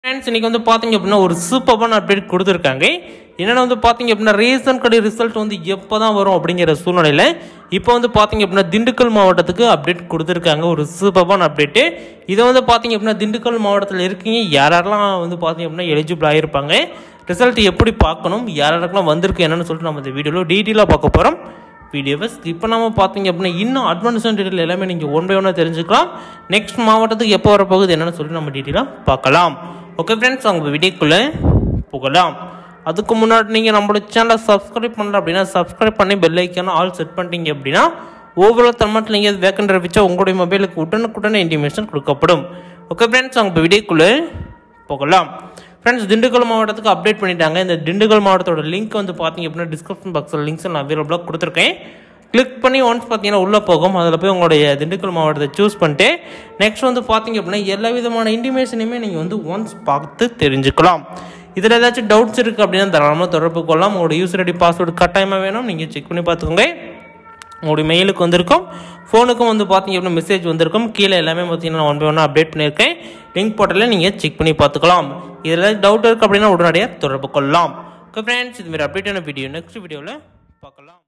friends இன்னைக்கு வந்து பார்த்தீங்க அப்படின்னா ஒரு சூப்பரான அப்டேட் கொடுத்துருக்காங்க என்னென்ன வந்து பார்த்தீங்க அப்படின்னா ரேஷன் கடை ரிசல்ட் வந்து எப்போ தான் வரும் அப்படிங்கிற சூழ்நிலையில் இப்போ வந்து பார்த்தீங்க அப்படின்னா திண்டுக்கல் மாவட்டத்துக்கு அப்டேட் கொடுத்துருக்காங்க ஒரு சூப்பரான அப்டேட்டு இதை வந்து பார்த்தீங்க அப்படின்னா திண்டுக்கல் மாவட்டத்தில் இருக்கீங்க யாரெல்லாம் வந்து பார்த்தீங்க அப்படின்னா எலிஜிபிள் ஆகிருப்பாங்க ரிசல்ட் எப்படி பார்க்கணும் யாரெல்லாம் வந்திருக்கு என்னன்னு சொல்லிட்டு நம்ம இந்த வீடியோவில் டீட்டெயிலாக பார்க்க போகிறோம் வீடியோவை ஸ்கிப் பண்ணாமல் பார்த்தீங்க அப்படின்னா இன்னும் அட்வான்ஸ் டீட்டெயில் எல்லாமே நீங்கள் ஒன் பை ஒன்னாக தெரிஞ்சுக்கலாம் நெக்ஸ்ட் மாவட்டத்துக்கு எப்போ வரப்போகுது என்னன்னு சொல்லிட்டு நம்ம டீட்டெயிலாக பார்க்கலாம் ஓகே ஃப்ரெண்ட்ஸ் அவங்க வீடியோக்குள்ளே போகலாம் அதுக்கு முன்னாடி நீங்கள் நம்மளோட சேனலை சப்ஸ்கிரைப் பண்ணல அப்படின்னா சப்ஸ்கிரைப் பண்ணி பெல் ஐக்கான ஆல் செட் பண்ணிட்டீங்க அப்படின்னா ஒவ்வொரு தமிழ்நாட்டில் நீங்கள் வேக்கண்ட் வச்சா உங்களுடைய மொபைலுக்கு உடனுக்குடனே இன்டிமேஷன் கொடுக்கப்படும் ஓகே ஃப்ரெண்ட்ஸ் அவங்க வீடியோக்குள்ளே போகலாம் ஃப்ரெண்ட்ஸ் திண்டுக்கல் மாவட்டத்துக்கு அப்டேட் பண்ணிட்டாங்க இந்த திண்டுக்கல் மாவட்டத்தோட லிங்க் வந்து பார்த்தீங்க அப்படின்னா டிஸ்கிரிப்ஷன் பாக்ஸில் லிங்க்ஸ் நான் அவைலபிளாக கொடுத்துருக்கேன் கிளிக் பண்ணி ஒன்ஸ் பார்த்தீங்கன்னா உள்ளே போகும் அதில் போய் உங்களுடைய திண்டுக்கல் மாவட்டத்தை சூஸ் பண்ணிட்டு நெக்ஸ்ட் வந்து பார்த்தீங்க அப்படின்னா எல்லா விதமான இன்டிமேஷனையுமே நீங்கள் வந்து ஒன்ஸ் பார்த்து தெரிஞ்சுக்கலாம் இதில் ஏதாச்சும் டவுட்ஸ் இருக்குது அப்படின்னா தாராளமாக தொடர்பு கொள்ளலாம் உங்களோட யூசர் ஐடி பாஸ்வேர்டு கட்டாயமாக வேணும் நீங்கள் செக் பண்ணி பார்த்துக்கோங்க உங்களுடைய மெயிலுக்கு வந்திருக்கும் ஃபோனுக்கும் வந்து பார்த்தீங்க அப்படின்னா மெசேஜ் வந்திருக்கும் கீழே எல்லாமே பார்த்தீங்கன்னா ஒன் பை ஒன்னாக அப்டேட் பண்ணியிருக்கேன் லிங்க் போர்ட்டலில் நீங்கள் செக் பண்ணி பார்த்துக்கலாம் இதில் டவுட் இருக்குது அப்படின்னா உடனடியாக தொடர்பு கொள்ளலாம் ஓகே ஃப்ரெண்ட்ஸ் இதுமாரி அப்டேட்டான வீடியோ நெக்ஸ்ட் வீடியோவில் பார்க்கலாம்